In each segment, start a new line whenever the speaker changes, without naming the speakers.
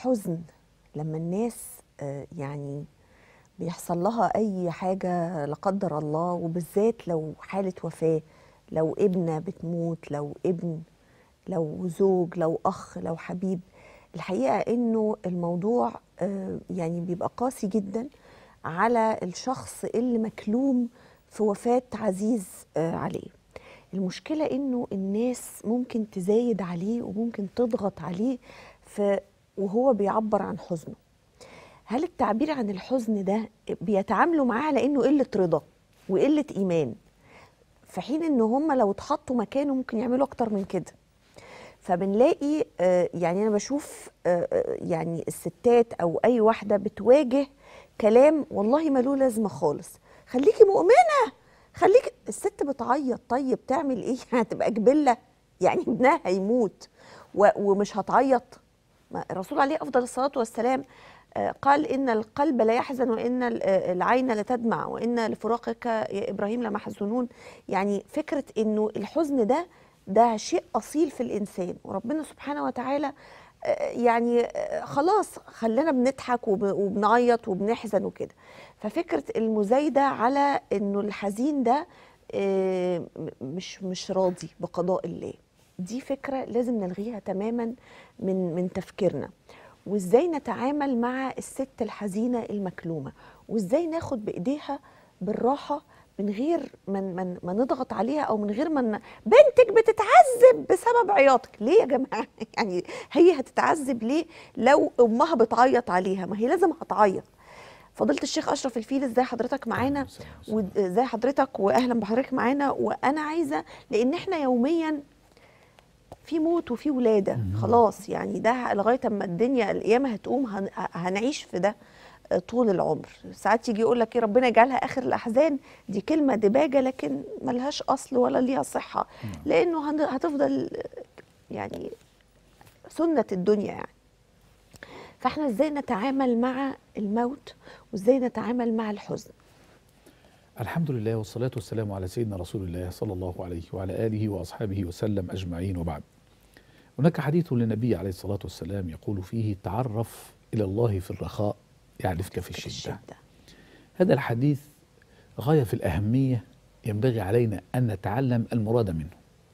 الحزن لما الناس آه، يعني بيحصل لها اي حاجه لا قدر الله وبالذات لو حاله وفاه لو ابنه بتموت لو ابن لو زوج لو اخ لو حبيب الحقيقه انه الموضوع آه، يعني بيبقى قاسي جدا على الشخص اللي مكلوم في وفاه عزيز آه، عليه المشكله انه الناس ممكن تزايد عليه وممكن تضغط عليه في وهو بيعبر عن حزنه هل التعبير عن الحزن ده بيتعاملوا معاه على انه قله رضا وقله ايمان في حين ان هم لو اتحطوا مكانه ممكن يعملوا اكتر من كده فبنلاقي آه، يعني انا بشوف آه، آه، يعني الستات او اي واحده بتواجه كلام والله ما له لازمه خالص خليكي مؤمنه خليكي الست بتعيط طيب تعمل ايه هتبقى جبله يعني ابنها هيموت و- ومش هتعيط ما الرسول عليه افضل الصلاه والسلام آه، قال ان القلب لا يحزن وان ال- آه، العين لا تدمع وان لفراقك يا ابراهيم لمحزونون يعني فكره انه الحزن ده ده شيء اصيل في الانسان وربنا سبحانه وتعالى آه، يعني آه، خلاص خلانا بنضحك وب- وبنعيط وبنحزن وكده ففكره المزايده على انه الحزين ده آه، م- مش مش راضي بقضاء الله دي فكره لازم نلغيها تماما من من تفكيرنا وازاي نتعامل مع الست الحزينه المكلومه وازاي ناخد بايديها بالراحه من غير ما ما ما نضغط عليها او من غير ما ن- بنتك بتتعذب بسبب عياطك ليه يا جماعه يعني هي هتتعذب ليه لو امها بتعيط عليها ما هي لازم هتعيط فضيله الشيخ اشرف الفيل ازاي حضرتك معانا وازاي حضرتك واهلا بحضرتك معانا وانا عايزه لان احنا يوميا في موت وفي ولاده خلاص يعني ده لغايه اما الدنيا القيامه هتقوم هن- هنعيش في ده طول العمر ساعات يجي يقول لك ايه ربنا يجعلها اخر الاحزان دي كلمه دباجه لكن ملهاش اصل ولا ليها صحه لانه هن- هتفضل يعني سنه الدنيا يعني فاحنا ازاي نتعامل مع الموت وازاي نتعامل مع الحزن
الحمد لله والصلاة والسلام على سيدنا رسول الله صلى الله عليه وعلى آله وأصحابه وسلم أجمعين وبعد هناك حديث للنبي عليه الصلاة والسلام يقول فيه تعرف إلى الله في الرخاء يعرفك في الشدة
الشده
هذا الحديث غاية في الأهمية ينبغي علينا أن نتعلم المراد منه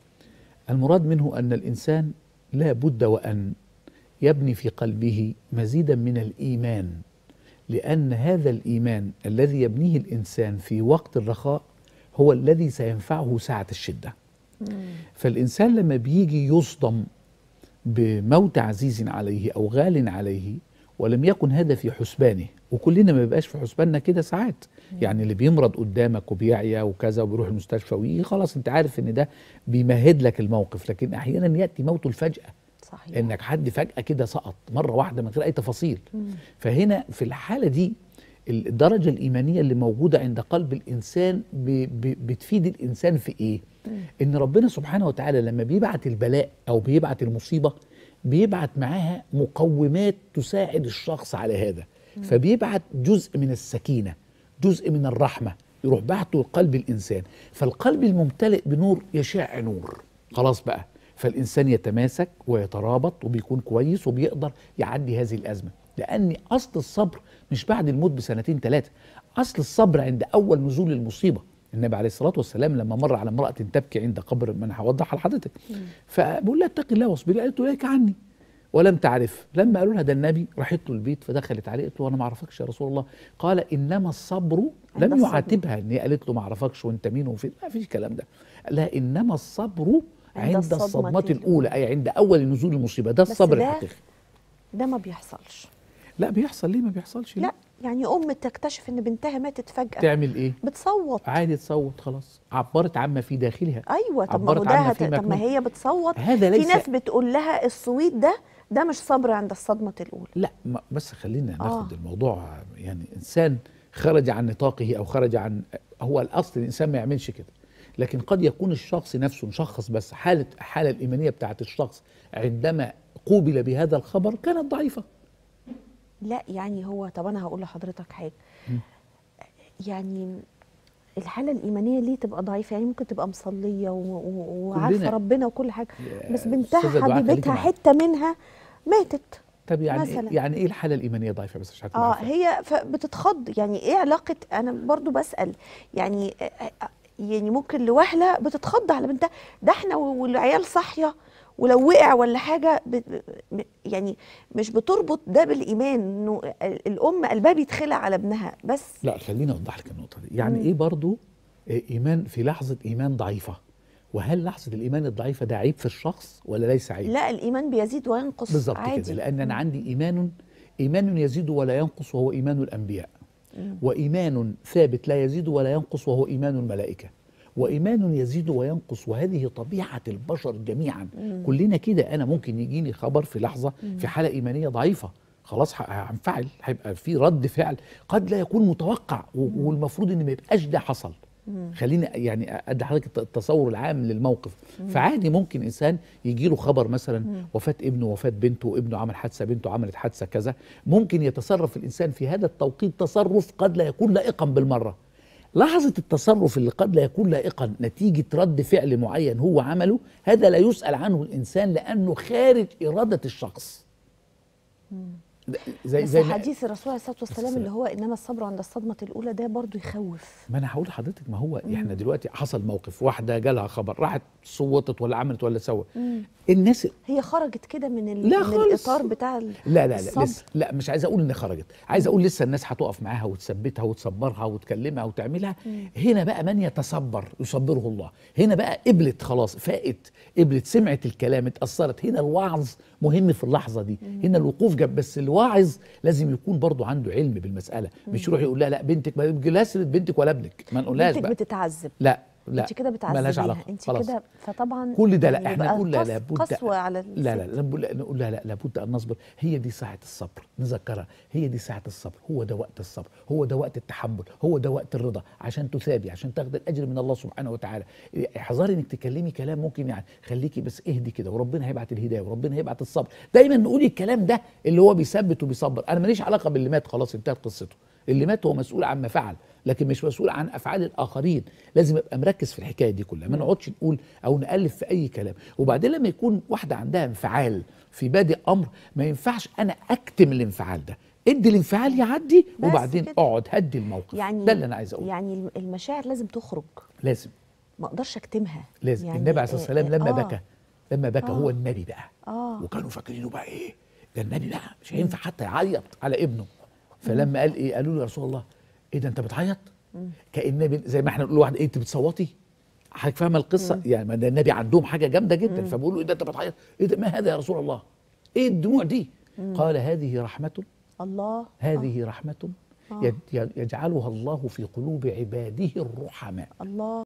المراد منه أن الإنسان لا بد وأن يبني في قلبه مزيدا من الإيمان لأن هذا الإيمان الذي يبنيه الإنسان في وقت الرخاء هو الذي سينفعه ساعة الشدة فالإنسان لما بيجي يصدم بموت عزيز عليه أو غال عليه ولم يكن هذا في حسبانه وكلنا ما بيبقاش في حسباننا كده ساعات يعني اللي بيمرض قدامك وبيعيا وكذا وبيروح المستشفى ويجي خلاص انت عارف ان ده بيمهد لك الموقف لكن احيانا ياتي موته الفجاه
صحيح
انك حد فجاه كده سقط مره واحده من غير اي تفاصيل فهنا في الحاله دي الدرجه الايمانيه اللي موجوده عند قلب الانسان ب ب بتفيد الانسان في ايه ان ربنا سبحانه وتعالى لما بيبعت البلاء او بيبعت المصيبه بيبعت معاها مقومات تساعد الشخص على هذا فبيبعت جزء من السكينه جزء من الرحمه يروح بعته لقلب الانسان فالقلب الممتلئ بنور يشع نور خلاص بقى فالانسان يتماسك ويترابط وبيكون كويس وبيقدر يعدي هذه الازمه لان اصل الصبر مش بعد الموت بسنتين ثلاثه اصل الصبر عند اول نزول المصيبه النبي عليه الصلاه والسلام لما مر على امراه تبكي عند قبر ما انا هوضحها لحضرتك فبقول لها اتقي الله واصبري قالت له اليك عني ولم تعرف لما قالوا لها ده النبي راحت له البيت فدخلت عليه قالت له انا ما اعرفكش يا رسول الله قال انما الصبر
عند
لم
الصدمة.
يعاتبها ان هي قالت له ما اعرفكش وانت مين وفين ما فيش الكلام ده قال لها انما الصبر
عند
عند
الصدمة
الصدمة
الأولى.
الأولى أي عند أول نزول المصيبة ده
بس
الصبر
ده
الحقيقي
ده ما بيحصلش
لا بيحصل ليه ما بيحصلش ليه؟
لا يعني ام تكتشف ان بنتها ماتت فجاه
تعمل إيه؟
بتصوت
عادي تصوت خلاص عبرت عما في داخلها
ايوه طب ما هو
عبرت
ده
عنها
هت...
في
طب ما
مكنون.
هي بتصوت
هذا
في
ليس
ناس بتقول لها الصويت ده ده مش صبر عند الصدمه الاولى
لا ما بس خلينا
آه.
ناخد الموضوع يعني إنسان خرج عن نطاقه أو خرج عن هو الأصل الإنسان ما يعملش كده لكن قد يكون الشخص نفسه مشخص بس حالة حالة الإيمانية بتاعت الشخص عندما قوبل بهذا الخبر كانت ضعيفة
لا يعني هو طب انا هقول لحضرتك حاجه يعني الحاله الايمانيه ليه تبقى ضعيفه يعني ممكن تبقى مصليه و- و- وعارفه
كلنا-
ربنا وكل حاجه
يا
بس
أستاذة
بنتها
دعاء خليكي
حبيبتها
معايا.
حته منها ماتت
طب يعني
مثلاً.
إيه يعني ايه الحاله الايمانيه ضعيفه بس عشان تبقى
اه
عارفة.
هي فبتتخض يعني ايه علاقه انا برضو بسال يعني آه، آه، يعني ممكن لوهله بتتخض على بنتها ده احنا والعيال صاحيه ولو وقع ولا حاجه ب- ب- يعني مش بتربط ده بالايمان انه ال- الام قلبها بيتخلع على ابنها بس
لا خليني اوضح لك النقطه دي يعني
مم.
ايه برضو إيه ايمان في لحظه ايمان ضعيفه وهل لحظه الايمان الضعيفه ده عيب في الشخص ولا ليس عيب
لا الايمان بيزيد وينقص
بالظبط
عادي
كده لان انا
مم.
عندي ايمان ايمان يزيد ولا ينقص وهو ايمان الانبياء
مم.
وايمان ثابت لا يزيد ولا ينقص وهو ايمان الملائكه وايمان يزيد وينقص وهذه طبيعه البشر جميعا
مم.
كلنا كده انا ممكن يجيني خبر في لحظه
مم.
في حاله ايمانيه ضعيفه خلاص ه- هنفعل هيبقى في رد فعل قد لا يكون متوقع و- والمفروض ان ما يبقاش ده حصل
مم.
خليني يعني ادي حضرتك الت- التصور العام للموقف فعادي ممكن انسان يجي له خبر مثلا وفاه ابنه وفاه بنته ابنه عمل حادثه بنته عملت حادثه كذا ممكن يتصرف الانسان في هذا التوقيت تصرف قد لا يكون لائقا بالمره لحظة التصرف اللي قد لا يكون لائقا نتيجة رد فعل معين هو عمله هذا لا يسأل عنه الإنسان لأنه خارج إرادة الشخص ده- زي
بس
زي ما-
حديث الرسول عليه الصلاه والسلام
السلام.
اللي هو انما الصبر عند الصدمه الاولى ده برضو يخوف
ما انا هقول لحضرتك ما هو احنا دلوقتي حصل موقف واحده جالها خبر راحت صوتت ولا عملت ولا سوت الناس
هي خرجت كده من, ال...
لا
من
خالص.
الاطار بتاع ال-
لا لا لا
الصبر.
لسه لا مش عايز اقول ان خرجت عايز اقول لسه الناس هتقف معاها وتثبتها وتصبرها وتكلمها وتعملها هنا بقى من يتصبر يصبره الله هنا بقى قبلت خلاص فاقت قبلت سمعت الكلام اتاثرت هنا الوعظ مهم في اللحظه دي هنا الوقوف جنب بس الواعظ لازم يكون برضو عنده علم بالمساله مش يروح يقول لها لا بنتك ما لا سيره بنتك ولا ابنك ما نقولهاش
بنتك
بقى
بتتعذب
لا لا
انت كده
ملهاش
بتعذبيها
علاقه
انت
خلاص.
كده فطبعا
كل ده لا
يعني
احنا
يبقى
نقول لا
قس-
لابد
قسوه على
لا لا
الست.
لا نقول لا نقول لا لا لابد ان نصبر هي دي ساعه الصبر نذكرها هي دي ساعه الصبر هو ده وقت الصبر هو ده وقت التحمل هو ده وقت الرضا عشان تثابي عشان تاخد الاجر من الله سبحانه وتعالى احذري انك تكلمي كلام ممكن يعني خليكي بس اهدي كده وربنا هيبعت الهدايه وربنا هيبعت الصبر دايما نقول الكلام ده اللي هو بيثبت وبيصبر انا ماليش علاقه باللي مات خلاص انتهت قصته اللي مات هو مسؤول عما فعل لكن مش مسؤول عن افعال الاخرين لازم ابقى مركز في الحكايه دي كلها ما نقعدش نقول او نالف في اي كلام وبعدين لما يكون واحده عندها انفعال في بادئ امر ما ينفعش انا اكتم الانفعال ده ادي الانفعال يعدي
بس
وبعدين
كده.
اقعد هدي الموقف
يعني
ده اللي انا عايز اقوله
يعني الم- المشاعر لازم تخرج
لازم
ما اقدرش اكتمها
لازم
يعني
النبي عليه الصلاه والسلام
آه،
لما
آه،
بكى لما بكى
آه.
هو النبي بقى
اه
وكانوا فاكرينه بقى ايه ده النبي بقى مش هينفع حتى يعيط على ابنه فلما قال ايه قالوا له يا رسول الله ايه ده انت بتعيط كان النبي زي ما احنا نقول لواحد ايه انت بتصوتي حضرتك فاهمه القصه يعني ما ده النبي عندهم حاجه جامده جدا فبيقولوا ايه ده انت بتعيط ايه ده ما هذا يا رسول الله ايه الدموع دي قال هذه رحمه
الله
هذه رحمه
آه.
يج- يجعلها الله في قلوب عباده الرحماء
الله